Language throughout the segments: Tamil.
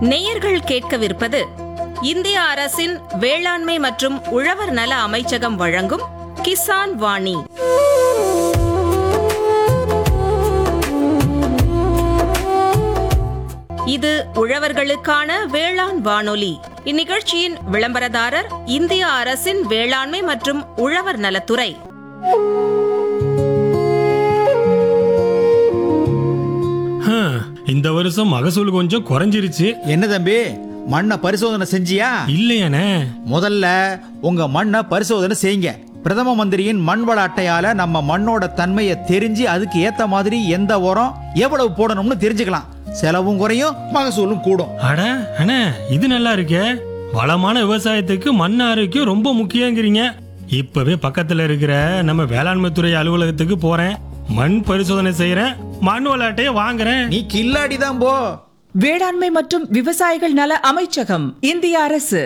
நேயர்கள் கேட்கவிருப்பது இந்திய அரசின் வேளாண்மை மற்றும் உழவர் நல அமைச்சகம் வழங்கும் கிசான் வாணி இது உழவர்களுக்கான வேளாண் வானொலி இந்நிகழ்ச்சியின் விளம்பரதாரர் இந்திய அரசின் வேளாண்மை மற்றும் உழவர் நலத்துறை ஹம், இந்த வருஷம் மகசூல் கொஞ்சம் குறைஞ்சிருச்சு என்ன தம்பி மண்ணை பரிசோதனை செஞ்சியா இல்லையானே முதல்ல உங்க மண்ணை பரிசோதனை செய்யுங்க பிரதம மந்திரியின் மண் வள அட்டையால நம்ம மண்ணோட தன்மையை தெரிஞ்சு அதுக்கு ஏத்த மாதிரி எந்த உரம் எவ்வளவு போடணும்னு தெரிஞ்சுக்கலாம் செலவும் குறையும் மகசூலும் கூடும் அட அண்ணே இது நல்லா இருக்கே வளமான விவசாயத்துக்கு மண் ஆரோக்கியம் ரொம்ப முக்கியங்கிறீங்க இப்பவே பக்கத்துல இருக்கிற நம்ம வேளாண்மை துறை அலுவலகத்துக்கு போறேன் மண் பரிசோதனை செய்யறேன் மண் விளையாட்டையே வாங்குறேன் நீ கில்லாடி தான் போ வேளாண்மை மற்றும் விவசாயிகள் நல அமைச்சகம் இந்திய அரசு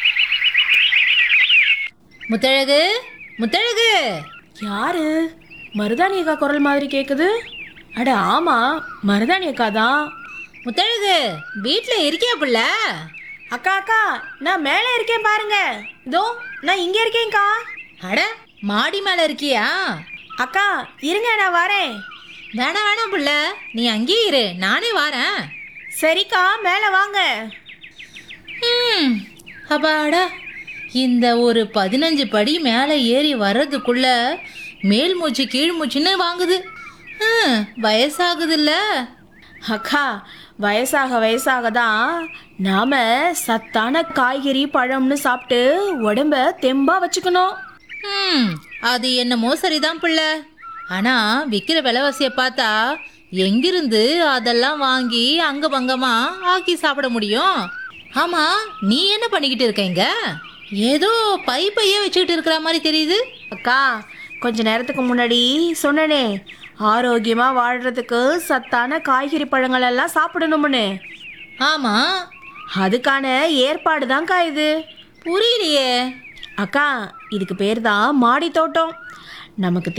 முத்தழகு முத்தழகு யாரு மருதாணி அக்கா குரல் மாதிரி கேக்குது அட ஆமா மருதாணி அக்கா தான் முத்தழகு வீட்ல இருக்கியா புள்ள அக்கா அக்கா நான் மேலே இருக்கேன் பாருங்க இதோ நான் இங்க இருக்கேன்க்கா அட மாடி மேல இருக்கியா அக்கா இருங்க நான் வரேன் வேணாம் வேணாம் புள்ள நீ அங்கேயே இரு நானே வாரேன் சரிக்கா மேலே வாங்க ம், அப்பாடா இந்த ஒரு பதினஞ்சு படி மேலே ஏறி வர்றதுக்குள்ள மேல் மூச்சு கீழ் மூச்சுன்னு வாங்குது ஹம், வயசாகுதுல்ல அக்கா வயசாக வயசாக தான் நாம சத்தான காய்கறி பழம்னு சாப்பிட்டு உடம்ப தெம்பா வச்சுக்கணும் ம் அது என்னமோ சரிதான் பிள்ளை ஆனா விற்கிற விலைவாசியை பார்த்தா எங்கிருந்து அதெல்லாம் வாங்கி அங்க பங்கமா ஆக்கி சாப்பிட முடியும் ஆமா நீ என்ன பண்ணிக்கிட்டு இருக்கீங்க ஏதோ பை பைய வச்சுக்கிட்டு இருக்கிற மாதிரி தெரியுது அக்கா கொஞ்ச நேரத்துக்கு முன்னாடி சொன்னனே ஆரோக்கியமா வாழ்றதுக்கு சத்தான காய்கறி பழங்கள் எல்லாம் சாப்பிடணும்னு ஆமா அதுக்கான ஏற்பாடு தான்க்கா இது புரியலையே அக்கா இதுக்கு பேர் தான் மாடி தோட்டம் நமக்கு